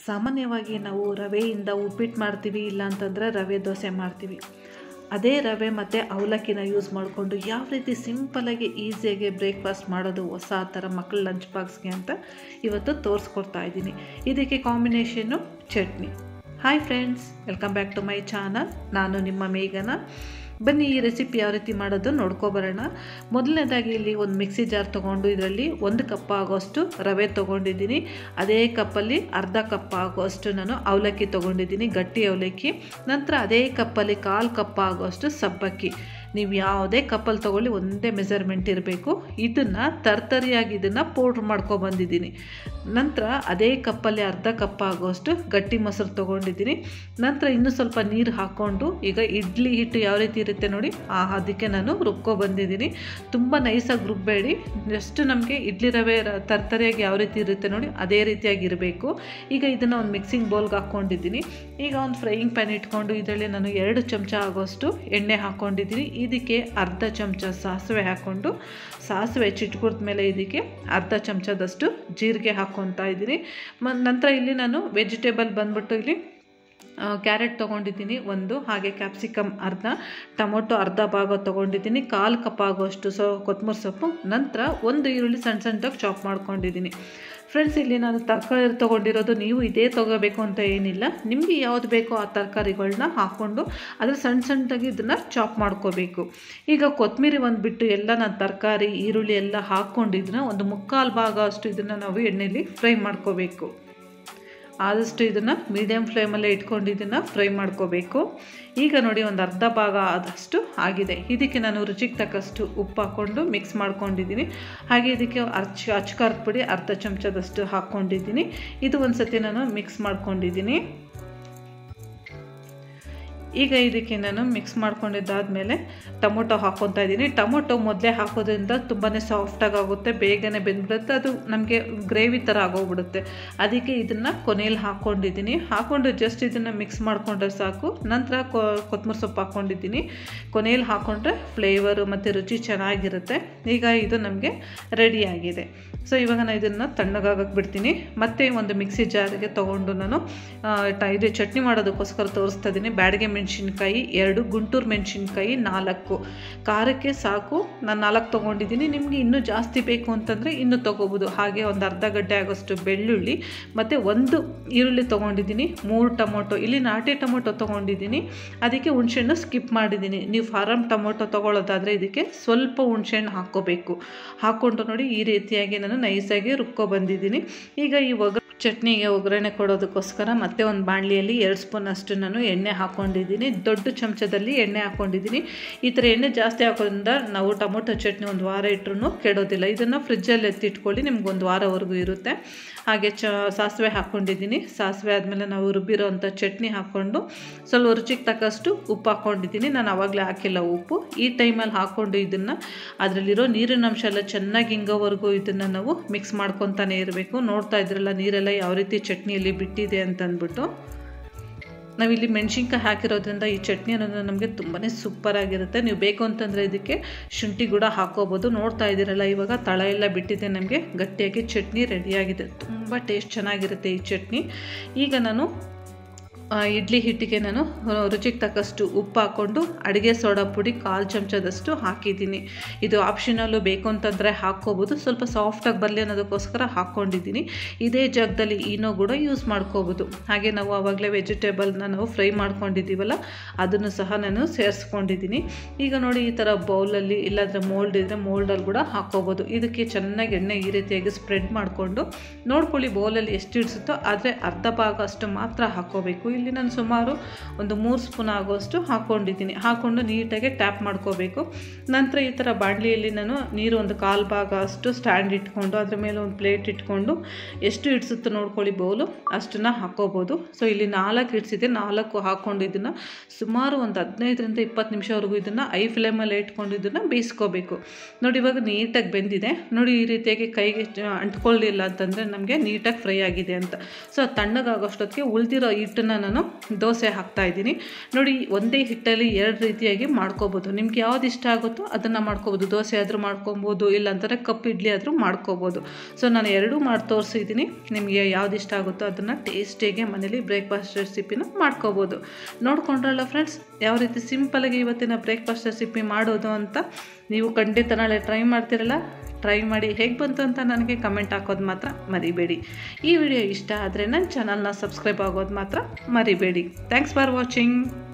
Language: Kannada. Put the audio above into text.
ಸಾಮಾನ್ಯವಾಗಿ ನಾವು ರವೆಯಿಂದ ಉಪ್ಪಿಟ್ಟು ಮಾಡ್ತೀವಿ ಇಲ್ಲ ಅಂತಂದರೆ ರವೆ ದೋಸೆ ಮಾಡ್ತೀವಿ ಅದೇ ರವೆ ಮತ್ತು ಅವಲಕ್ಕಿನ ಯೂಸ್ ಮಾಡಿಕೊಂಡು ಯಾವ ರೀತಿ ಸಿಂಪಲಾಗಿ ಈಸಿಯಾಗಿ ಬ್ರೇಕ್ಫಾಸ್ಟ್ ಮಾಡೋದು ಹೊಸ ಥರ ಮಕ್ಕಳ ಲಂಚ್ ಬಾಕ್ಸ್ಗೆ ಅಂತ ಇವತ್ತು ತೋರಿಸ್ಕೊಡ್ತಾ ಇದ್ದೀನಿ ಇದಕ್ಕೆ combination chutney hi friends welcome back to my channel ನಾನು ನಿಮ್ಮ ಮೇಘನ ಬನ್ನಿ ಈ ರೆಸಿಪಿ ಯಾವ ರೀತಿ ಮಾಡೋದು ನೋಡ್ಕೊಬರೋಣ ಮೊದಲನೇದಾಗಿ ಇಲ್ಲಿ ಒಂದು ಮಿಕ್ಸಿ ಜಾರ್ ತೊಗೊಂಡು ಇದರಲ್ಲಿ ಒಂದು ಕಪ್ ಆಗೋಷ್ಟು ರವೆ ತೊಗೊಂಡಿದ್ದೀನಿ ಅದೇ ಕಪ್ಪಲ್ಲಿ ಅರ್ಧ ಕಪ್ ಆಗೋಷ್ಟು ನಾನು ಅವಲಕ್ಕಿ ತೊಗೊಂಡಿದ್ದೀನಿ ಗಟ್ಟಿ ಅವಲಕ್ಕಿ ನಂತರ ಅದೇ ಕಪ್ಪಲ್ಲಿ ಕಾಲು ಕಪ್ ಆಗೋಷ್ಟು ಸಬ್ಬಕ್ಕಿ ನೀವು ಯಾವುದೇ ಕಪ್ಪಲ್ಲಿ ತೊಗೊಳ್ಳಿ ಒಂದೇ ಮೆಜರ್ಮೆಂಟ್ ಇರಬೇಕು ಇದನ್ನು ತರ್ತರಿಯಾಗಿ ಇದನ್ನು ಪೌಡ್ರ್ ಮಾಡ್ಕೊಬಂದಿದ್ದೀನಿ ನಂತರ ಅದೇ ಕಪ್ಪಲ್ಲಿ ಅರ್ಧ ಕಪ್ ಆಗೋಷ್ಟು ಗಟ್ಟಿ ಮೊಸರು ತೊಗೊಂಡಿದ್ದೀನಿ ನಂತರ ಇನ್ನೂ ಸ್ವಲ್ಪ ನೀರು ಹಾಕ್ಕೊಂಡು ಈಗ ಇಡ್ಲಿ ಹಿಟ್ಟು ಯಾವ ರೀತಿ ಇರುತ್ತೆ ನೋಡಿ ಆ ಅದಕ್ಕೆ ನಾನು ರುಬ್ಕೊಬಂದಿದ್ದೀನಿ ತುಂಬ ನೈಸಾಗಿ ರುಬ್ಬೇಡಿ ಜಸ್ಟ್ ನಮಗೆ ಇಡ್ಲಿ ರವೆ ತರ್ತರಿಯಾಗಿ ಯಾವ ರೀತಿ ಇರುತ್ತೆ ನೋಡಿ ಅದೇ ರೀತಿಯಾಗಿರಬೇಕು ಈಗ ಇದನ್ನು ಒಂದು ಮಿಕ್ಸಿಂಗ್ ಬೌಲ್ಗೆ ಹಾಕ್ಕೊಂಡಿದ್ದೀನಿ ಈಗ ಒಂದು ಫ್ರೈಯಿಂಗ್ ಪ್ಯಾನ್ ಇಟ್ಕೊಂಡು ಇದರಲ್ಲಿ ನಾನು ಎರಡು ಚಮಚ ಆಗೋಷ್ಟು ಎಣ್ಣೆ ಹಾಕ್ಕೊಂಡಿದ್ದೀನಿ ಇದಕ್ಕೆ ಅರ್ಧ ಚಮಚ ಸಾಸಿವೆ ಹಾಕ್ಕೊಂಡು ಸಾಸಿವೆ ಚಿಟ್ಕುರ್ದ ಮೇಲೆ ಇದಕ್ಕೆ ಅರ್ಧ ಚಮಚದಷ್ಟು ಜೀರಿಗೆ ಹಾಕ್ಕೊತಾ ಇದ್ದೀನಿ ಮ ನಂತರ ಇಲ್ಲಿ ನಾನು ವೆಜಿಟೇಬಲ್ ಬಂದ್ಬಿಟ್ಟು ಇಲ್ಲಿ ಕ್ಯಾರೆಟ್ ತೊಗೊಂಡಿದ್ದೀನಿ ಒಂದು ಹಾಗೆ ಕ್ಯಾಪ್ಸಿಕಮ್ ಅರ್ಧ ಟೊಮೊಟೊ ಅರ್ಧ ಭಾಗ ತೊಗೊಂಡಿದ್ದೀನಿ ಕಾಲು ಕಪ್ ಆಗೋಷ್ಟು ಸೊ ಕೊತ್ತಂಬರಿ ಸೊಪ್ಪು ನಂತರ ಒಂದು ಈರುಳ್ಳಿ ಸಣ್ಣ ಸಣ್ಣದಾಗಿ ಚಾಪ್ ಮಾಡ್ಕೊಂಡಿದ್ದೀನಿ ಫ್ರೆಂಡ್ಸ್ ಇಲ್ಲಿ ನಾನು ತರಕಾರಿ ತೊಗೊಂಡಿರೋದು ನೀವು ಇದೇ ತೊಗೋಬೇಕು ಅಂತ ಏನಿಲ್ಲ ನಿಮಗೆ ಯಾವುದು ಬೇಕೋ ಆ ತರಕಾರಿಗಳನ್ನ ಹಾಕ್ಕೊಂಡು ಅದ್ರ ಸಣ್ಣ ಸಣ್ಣದಾಗಿ ಇದನ್ನು ಚಾಪ್ ಮಾಡ್ಕೋಬೇಕು ಈಗ ಕೊತ್ತಂಬರಿ ಒಂದು ಬಿಟ್ಟು ಎಲ್ಲ ನಾನು ತರಕಾರಿ ಈರುಳ್ಳಿ ಎಲ್ಲ ಹಾಕ್ಕೊಂಡಿದ್ದನ್ನ ಒಂದು ಮುಕ್ಕಾಲು ಭಾಗ ಅಷ್ಟು ಇದನ್ನು ನಾವು ಎಣ್ಣೆಯಲ್ಲಿ ಫ್ರೈ ಮಾಡ್ಕೋಬೇಕು ಆದಷ್ಟು ಇದನ್ನು ಮೀಡಿಯಮ್ ಫ್ಲೇಮಲ್ಲೇ ಇಟ್ಕೊಂಡು ಇದನ್ನು ಫ್ರೈ ಮಾಡ್ಕೋಬೇಕು ಈಗ ನೋಡಿ ಒಂದು ಅರ್ಧ ಭಾಗ ಆದಷ್ಟು ಆಗಿದೆ ಇದಕ್ಕೆ ನಾನು ರುಚಿಗೆ ತಕ್ಕಷ್ಟು ಉಪ್ಪು ಹಾಕ್ಕೊಂಡು ಮಿಕ್ಸ್ ಮಾಡ್ಕೊಂಡಿದ್ದೀನಿ ಹಾಗೆ ಇದಕ್ಕೆ ಅಚ್ಚ ಅಚ್ಕಾರದ ಪುಡಿ ಅರ್ಧ ಚಮಚದಷ್ಟು ಹಾಕ್ಕೊಂಡಿದ್ದೀನಿ ಇದು ಒಂದು ಸತಿ ನಾನು ಮಿಕ್ಸ್ ಮಾಡ್ಕೊಂಡಿದ್ದೀನಿ ಈಗ ಇದಕ್ಕೆ ನಾನು ಮಿಕ್ಸ್ ಮಾಡ್ಕೊಂಡಿದ್ದಾದಮೇಲೆ ಟೊಮೊಟೊ ಹಾಕ್ಕೊತಾ ಇದ್ದೀನಿ ಟೊಮೊಟೊ ಮೊದಲೇ ಹಾಕೋದ್ರಿಂದ ತುಂಬಾ ಸಾಫ್ಟಾಗಿ ಆಗುತ್ತೆ ಬೇಗನೆ ಬೆಂದ್ಬಿಡುತ್ತೆ ಅದು ನಮಗೆ ಗ್ರೇವಿ ಥರ ಆಗೋಗ್ಬಿಡುತ್ತೆ ಅದಕ್ಕೆ ಇದನ್ನು ಕೊನೆಯಲ್ಲಿ ಹಾಕ್ಕೊಂಡಿದ್ದೀನಿ ಹಾಕ್ಕೊಂಡು ಜಸ್ಟ್ ಇದನ್ನು ಮಿಕ್ಸ್ ಮಾಡಿಕೊಂಡ್ರೆ ಸಾಕು ನಂತರ ಕೊತ್ತಂಬರಿ ಸೊಪ್ಪು ಹಾಕ್ಕೊಂಡಿದ್ದೀನಿ ಕೊನೆಯಲ್ಲಿ ಹಾಕ್ಕೊಂಡ್ರೆ ಫ್ಲೇವರು ಮತ್ತು ರುಚಿ ಚೆನ್ನಾಗಿರುತ್ತೆ ಈಗ ಇದು ನಮಗೆ ರೆಡಿಯಾಗಿದೆ ಸೊ ಇವಾಗ ನಾನು ಇದನ್ನು ತಣ್ಣಗಾಗಕ್ಕೆ ಬಿಡ್ತೀನಿ ಮತ್ತೆ ಒಂದು ಮಿಕ್ಸಿ ಜಾರಿಗೆ ತೊಗೊಂಡು ನಾನು ಇದು ಚಟ್ನಿ ಮಾಡೋದಕ್ಕೋಸ್ಕರ ತೋರಿಸ್ತಾ ಇದ್ದೀನಿ ಬ್ಯಾಡಿಗೆ ಮೆಣಸಿನ್ಕಾಯಿ ಎರಡು ಗುಂಟೂರು ಮೆಣಸಿನ್ಕಾಯಿ ನಾಲ್ಕು ಖಾರಕ್ಕೆ ಸಾಕು ನಾನು ನಾಲ್ಕು ತೊಗೊಂಡಿದ್ದೀನಿ ನಿಮಗೆ ಇನ್ನೂ ಜಾಸ್ತಿ ಬೇಕು ಅಂತಂದರೆ ಇನ್ನೂ ತೊಗೋಬೋದು ಹಾಗೆ ಒಂದು ಅರ್ಧ ಗಡ್ಡೆ ಆಗೋಷ್ಟು ಬೆಳ್ಳುಳ್ಳಿ ಮತ್ತು ಒಂದು ಈರುಳ್ಳಿ ತೊಗೊಂಡಿದ್ದೀನಿ ಮೂರು ಟೊಮೊಟೊ ಇಲ್ಲಿ ನಾಟಿ ಟೊಮೊಟೊ ತೊಗೊಂಡಿದ್ದೀನಿ ಅದಕ್ಕೆ ಹುಣ್ಸೆಹಣ್ಣು ಸ್ಕಿಪ್ ಮಾಡಿದ್ದೀನಿ ನೀವು ಫಾರಮ್ ಟೊಮೊಟೊ ತೊಗೊಳ್ಳೋದಾದರೆ ಇದಕ್ಕೆ ಸ್ವಲ್ಪ ಹುಣ್ಸೆಹಣ್ಣು ಹಾಕ್ಕೋಬೇಕು ಹಾಕ್ಕೊಂಡು ನೋಡಿ ಈ ರೀತಿಯಾಗಿ ನಾನು ನೈಸಾಗಿ ರುಬ್ಕೊ ಬಂದಿದ್ದೀನಿ ಈಗ ಈ ಒಗ ಚಟ್ನಿಗೆ ಒಗ್ಗರಣೆ ಕೊಡೋದಕ್ಕೋಸ್ಕರ ಮತ್ತೆ ಒಂದು ಬಾಣಲಿಯಲ್ಲಿ ಎರಡು ಸ್ಪೂನ್ ಅಷ್ಟು ನಾನು ಎಣ್ಣೆ ಹಾಕ್ಕೊಂಡಿದ್ದೀನಿ ದೊಡ್ಡ ಚಮಚದಲ್ಲಿ ಎಣ್ಣೆ ಹಾಕ್ಕೊಂಡಿದ್ದೀನಿ ಈ ಥರ ಎಣ್ಣೆ ಜಾಸ್ತಿ ಹಾಕೋದ್ರಿಂದ ನಾವು ಟೊಮೊಟೊ ಚಟ್ನಿ ಒಂದು ವಾರ ಇಟ್ಟರು ಕೆಡೋದಿಲ್ಲ ಇದನ್ನು ಫ್ರಿಜ್ಜಲ್ಲಿ ಎತ್ತಿಟ್ಕೊಳ್ಳಿ ನಿಮ್ಗೆ ಒಂದು ವಾರವರೆಗೂ ಇರುತ್ತೆ ಹಾಗೆ ಚ ಸಾಸಿವೆ ಹಾಕ್ಕೊಂಡಿದ್ದೀನಿ ಸಾಸಿವೆ ಆದಮೇಲೆ ನಾವು ರುಬ್ಬಿರೋ ಅಂಥ ಚಟ್ನಿ ಹಾಕ್ಕೊಂಡು ಸ್ವಲ್ಪ ರುಚಿಗೆ ತಕ್ಕಷ್ಟು ಉಪ್ಪು ಹಾಕ್ಕೊಂಡಿದ್ದೀನಿ ನಾನು ಆವಾಗಲೇ ಹಾಕಿಲ್ಲ ಉಪ್ಪು ಈ ಟೈಮಲ್ಲಿ ಹಾಕ್ಕೊಂಡು ಇದನ್ನು ಅದರಲ್ಲಿರೋ ನೀರಿನ ಅಂಶ ಎಲ್ಲ ಚೆನ್ನಾಗಿ ಹಿಂಗೋವರೆಗೂ ಇದನ್ನು ನಾವು ಮಿಕ್ಸ್ ಮಾಡ್ಕೊತಾನೆ ಇರಬೇಕು ನೋಡ್ತಾ ಇದ್ರಲ್ಲ ನೀರೆಲ್ಲ ಯಾವ ರೀತಿ ಚಟ್ನಿಯಲ್ಲಿ ಬಿಟ್ಟಿದೆ ಅಂತಂದ್ಬಿಟ್ಟು ನಾವಿಲ್ಲಿ ಮೆಣಸಿನ್ಕಾಯಿ ಹಾಕಿರೋದ್ರಿಂದ ಈ ಚಟ್ನಿ ಅನ್ನೋದು ನಮಗೆ ತುಂಬಾ ಸೂಪರಾಗಿರುತ್ತೆ ನೀವು ಬೇಕು ಅಂತಂದರೆ ಇದಕ್ಕೆ ಶುಂಠಿ ಕೂಡ ಹಾಕೋಬೋದು ನೋಡ್ತಾ ಇದ್ದೀರಲ್ಲ ಇವಾಗ ತಳ ಎಲ್ಲ ಬಿಟ್ಟಿದೆ ನಮಗೆ ಗಟ್ಟಿಯಾಗಿ ಚಟ್ನಿ ರೆಡಿಯಾಗಿದೆ ತುಂಬ ಟೇಸ್ಟ್ ಚೆನ್ನಾಗಿರುತ್ತೆ ಈ ಚಟ್ನಿ ಈಗ ನಾನು ಇಡ್ಲಿ ಹಿಟ್ಟಿಗೆ ನಾನು ರುಚಿಗೆ ತಕ್ಕಷ್ಟು ಉಪ್ಪು ಹಾಕ್ಕೊಂಡು ಅಡುಗೆ ಸೋಡಾ ಪುಡಿ ಕಾಲು ಚಮಚದಷ್ಟು ಹಾಕಿದ್ದೀನಿ ಇದು ಆಪ್ಷನಲ್ಲು ಬೇಕು ಅಂತಂದರೆ ಹಾಕ್ಕೋಬೋದು ಸ್ವಲ್ಪ ಸಾಫ್ಟಾಗಿ ಬರಲಿ ಅನ್ನೋದಕ್ಕೋಸ್ಕರ ಹಾಕ್ಕೊಂಡಿದ್ದೀನಿ ಇದೇ ಜಾಗದಲ್ಲಿ ಈನೋ ಕೂಡ ಯೂಸ್ ಮಾಡ್ಕೋಬೋದು ಹಾಗೆ ನಾವು ಆವಾಗಲೇ ವೆಜಿಟೇಬಲ್ನ ನಾವು ಫ್ರೈ ಮಾಡ್ಕೊಂಡಿದ್ದೀವಲ್ಲ ಅದನ್ನು ಸಹ ನಾನು ಸೇರಿಸ್ಕೊಂಡಿದ್ದೀನಿ ಈಗ ನೋಡಿ ಈ ಥರ ಬೌಲಲ್ಲಿ ಇಲ್ಲಾಂದರೆ ಮೋಲ್ಡ್ ಇದ್ದರೆ ಮೋಲ್ಡಲ್ಲಿ ಕೂಡ ಹಾಕ್ಕೋಬೋದು ಇದಕ್ಕೆ ಚೆನ್ನಾಗಿ ಎಣ್ಣೆ ಈ ರೀತಿಯಾಗಿ ಸ್ಪ್ರೆಡ್ ಮಾಡಿಕೊಂಡು ನೋಡ್ಕೊಳ್ಳಿ ಬೌಲಲ್ಲಿ ಎಷ್ಟು ಇಡಿಸುತ್ತೋ ಆದರೆ ಅರ್ಧ ಭಾಗ ಅಷ್ಟು ಮಾತ್ರ ಹಾಕ್ಕೋಬೇಕು ಇಲ್ಲಿ ನಾನು ಸುಮಾರು ಒಂದು ಮೂರು ಸ್ಪೂನ್ ಆಗೋಷ್ಟು ಹಾಕ್ಕೊಂಡಿದ್ದೀನಿ ಹಾಕ್ಕೊಂಡು ನೀಟಾಗಿ ಟ್ಯಾಪ್ ಮಾಡ್ಕೋಬೇಕು ನಂತರ ಈ ಥರ ಬಾಣಲಿಯಲ್ಲಿ ನಾನು ನೀರು ಒಂದು ಕಾಲು ಭಾಗ ಅಷ್ಟು ಸ್ಟ್ಯಾಂಡ್ ಇಟ್ಕೊಂಡು ಅದ್ರ ಮೇಲೆ ಒಂದು ಪ್ಲೇಟ್ ಇಟ್ಕೊಂಡು ಎಷ್ಟು ಇಡ್ಸುತ್ತೋ ನೋಡ್ಕೊಳ್ಳಿ ಬೌಲು ಅಷ್ಟನ್ನು ಹಾಕ್ಕೋಬೋದು ಸೊ ಇಲ್ಲಿ ನಾಲ್ಕು ಇಡ್ಸಿದೆ ನಾಲ್ಕು ಹಾಕ್ಕೊಂಡು ಇದನ್ನು ಸುಮಾರು ಒಂದು ಹದಿನೈದರಿಂದ ಇಪ್ಪತ್ತು ನಿಮಿಷವರೆಗೂ ಇದನ್ನು ಐ ಫ್ಲೇಮಲ್ಲಿ ಇಟ್ಕೊಂಡು ಇದನ್ನು ಬೇಯಿಸ್ಕೋಬೇಕು ನೋಡಿ ಇವಾಗ ನೀಟಾಗಿ ಬೆಂದಿದೆ ನೋಡಿ ಈ ರೀತಿಯಾಗಿ ಕೈಗೆ ಅಂಟ್ಕೊಳ್ಳಿಲ್ಲ ಅಂತಂದರೆ ನಮಗೆ ನೀಟಾಗಿ ಫ್ರೈ ಆಗಿದೆ ಅಂತ ಸೊ ತಣ್ಣಗಾಗೋಷ್ಟೊತ್ತಿಗೆ ಉಳಿದಿರೋ ಹಿಟ್ಟನ್ನು ನಾನು ದೋಸೆ ಹಾಕ್ತಾ ಇದ್ದೀನಿ ನೋಡಿ ಒಂದೇ ಹಿಟ್ಟಲ್ಲಿ ಎರಡು ರೀತಿಯಾಗಿ ಮಾಡ್ಕೋಬೋದು ನಿಮ್ಗೆ ಯಾವ್ದು ಇಷ್ಟ ಆಗುತ್ತೋ ಅದನ್ನು ಮಾಡ್ಕೋಬೋದು ದೋಸೆ ಆದರೂ ಮಾಡ್ಕೊಬೋದು ಇಲ್ಲಾಂದರೆ ಕಪ್ ಇಡ್ಲಿ ಆದರೂ ಮಾಡ್ಕೋಬೋದು ಸೊ ನಾನು ಎರಡೂ ಮಾಡಿ ತೋರಿಸಿದ್ದೀನಿ ನಿಮಗೆ ಯಾವ್ದು ಇಷ್ಟ ಆಗುತ್ತೋ ಅದನ್ನು ಟೇಸ್ಟಿಯಾಗಿ ಮನೇಲಿ ಬ್ರೇಕ್ಫಾಸ್ಟ್ ರೆಸಿಪಿನ ಮಾಡ್ಕೋಬೋದು ನೋಡ್ಕೊಂಡ್ರಲ್ಲ ಫ್ರೆಂಡ್ಸ್ ಯಾವ ರೀತಿ ಸಿಂಪಲಾಗಿ ಇವತ್ತಿನ ಬ್ರೇಕ್ಫಾಸ್ಟ್ ರೆಸಿಪಿ ಮಾಡೋದು ಅಂತ ನೀವು ಖಂಡಿತ ನಾಳೆ ಟ್ರೈ ಮಾಡ್ತಿರಲ್ಲ ಟ್ರೈ ಮಾಡಿ ಹೇಗೆ ಬಂತು ಅಂತ ನನಗೆ ಕಮೆಂಟ್ ಹಾಕೋದು ಮಾತ್ರ ಮರಿಬೇಡಿ ಈ ವಿಡಿಯೋ ಇಷ್ಟ ಆದರೆ ನನ್ನ ಚಾನಲ್ನ ಸಬ್ಸ್ಕ್ರೈಬ್ ಆಗೋದು ಮಾತ್ರ ಮರಿಬೇಡಿ ಥ್ಯಾಂಕ್ಸ್ ಫಾರ್ ವಾಚಿಂಗ್